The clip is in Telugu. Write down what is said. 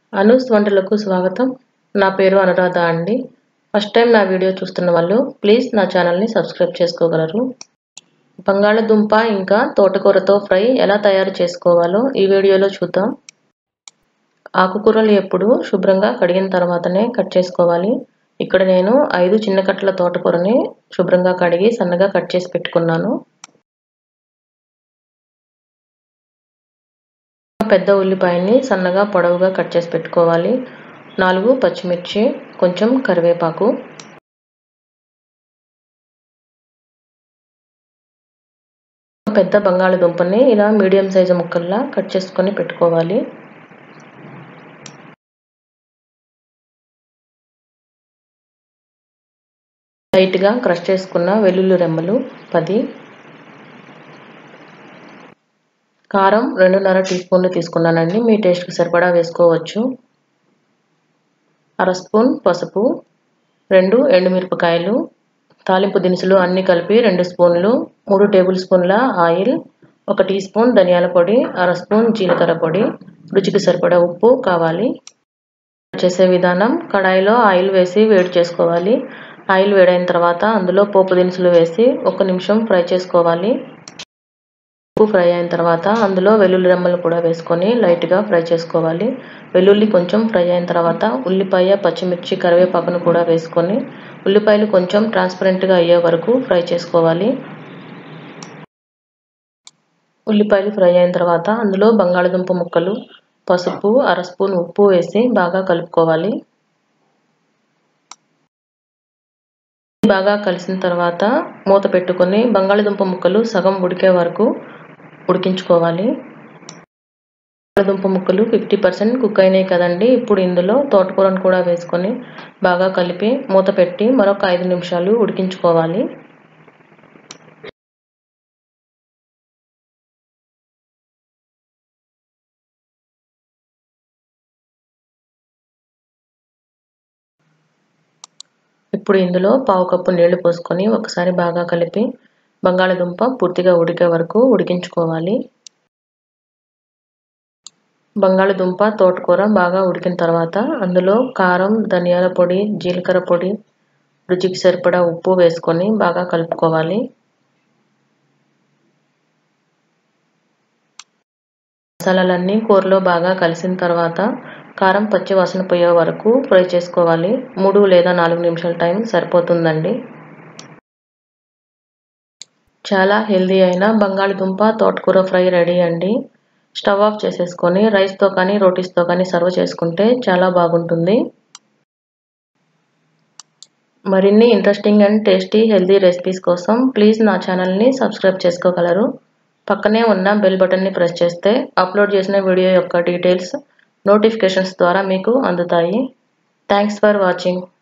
అనూస్ వంటలకు స్వాగతం నా పేరు అనురాధ అండి ఫస్ట్ టైం నా వీడియో చూస్తున్న వాళ్ళు ప్లీజ్ నా ఛానల్ని సబ్స్క్రైబ్ చేసుకోగలరు బంగాళదుంప ఇంకా తోటకూరతో ఫ్రై ఎలా తయారు చేసుకోవాలో ఈ వీడియోలో చూద్దాం ఆకుకూరలు ఎప్పుడు శుభ్రంగా కడిగిన తర్వాతనే కట్ చేసుకోవాలి ఇక్కడ నేను ఐదు చిన్న కట్టల తోటకూరని శుభ్రంగా కడిగి సన్నగా కట్ చేసి పెట్టుకున్నాను పెద్ద ఉల్లిపాయని సన్నగా పొడవుగా కట్ చేసి పెట్టుకోవాలి నాలుగు పచ్చిమిర్చి కొంచెం కరివేపాకు పెద్ద బంగాళదుంపని ఇలా మీడియం సైజు ముక్కల్లా కట్ చేసుకొని పెట్టుకోవాలి లైట్గా క్రష్ చేసుకున్న వెల్లుల్లి రెమ్మలు పది కారం రెండున్నర టీ స్పూన్లు తీసుకున్నానండి మీ టేస్ట్కి సరిపడా వేసుకోవచ్చు అర స్పూన్ పసుపు రెండు ఎండుమిరపకాయలు తాలింపు దినుసులు అన్నీ కలిపి రెండు స్పూన్లు మూడు టేబుల్ స్పూన్ల ఆయిల్ ఒక టీ స్పూన్ ధనియాల పొడి అర స్పూన్ జీలకర్ర పొడి రుచికి సరిపడా ఉప్పు కావాలి చేసే విధానం కడాయిలో ఆయిల్ వేసి వేడి చేసుకోవాలి ఆయిల్ వేడైన తర్వాత అందులో పోపు దినుసులు వేసి ఒక నిమిషం ఫ్రై చేసుకోవాలి ఉప్పు ఫ్రై అయిన తర్వాత అందులో వెల్లుల్లి రెమ్మలు కూడా వేసుకొని లైట్గా ఫ్రై చేసుకోవాలి వెల్లుల్లి కొంచెం ఫ్రై అయిన తర్వాత ఉల్లిపాయ పచ్చిమిర్చి కరివేపాకును కూడా వేసుకొని ఉల్లిపాయలు కొంచెం ట్రాన్స్పరెంట్గా అయ్యే వరకు ఫ్రై చేసుకోవాలి ఉల్లిపాయలు ఫ్రై అయిన తర్వాత అందులో బంగాళదుంప ముక్కలు పసుపు అర స్పూన్ ఉప్పు వేసి బాగా కలుపుకోవాలి బాగా కలిసిన తర్వాత మూత పెట్టుకొని బంగాళదుంప ముక్కలు సగం ఉడికే వరకు ఉడికించుకోవాలి బంగాళదుంప ముక్కలు ఫిఫ్టీ పర్సెంట్ కుక్ అయినాయి కదండి ఇప్పుడు ఇందులో తోటకూరను కూడా వేసుకొని బాగా కలిపి మూత పెట్టి మరొక ఐదు నిమిషాలు ఉడికించుకోవాలి ఇప్పుడు ఇందులో పావు కప్పు నీళ్లు పోసుకొని ఒకసారి బాగా కలిపి బంగాళదుంప పూర్తిగా ఉడికే వరకు ఉడికించుకోవాలి బంగాళదుంప తోటకూర బాగా ఉడికిన తర్వాత అందులో కారం ధనియాల పొడి జీలకర్ర పొడి రుచికి సరిపడా ఉప్పు వేసుకొని బాగా కలుపుకోవాలి మసాలాలన్నీ కూరలో బాగా కలిసిన తర్వాత కారం పచ్చి వాసన పోయే వరకు ఫ్రై చేసుకోవాలి మూడు లేదా నాలుగు నిమిషాల టైం సరిపోతుందండి చాలా హెల్దీ అయిన బంగాళదుంప తోటకూర ఫ్రై రెడీ అండి స్టవ్ ఆఫ్ చేసేసుకొని రైస్తో కానీ రోటీస్తో కానీ సర్వ్ చేసుకుంటే చాలా బాగుంటుంది మరిన్ని interesting and tasty healthy recipes కోసం ప్లీజ్ నా ఛానల్ని సబ్స్క్రైబ్ చేసుకోగలరు పక్కనే ఉన్న బెల్ బటన్ని ప్రెస్ చేస్తే అప్లోడ్ చేసిన వీడియో యొక్క డీటెయిల్స్ నోటిఫికేషన్స్ ద్వారా మీకు అందుతాయి థ్యాంక్స్ ఫర్ వాచింగ్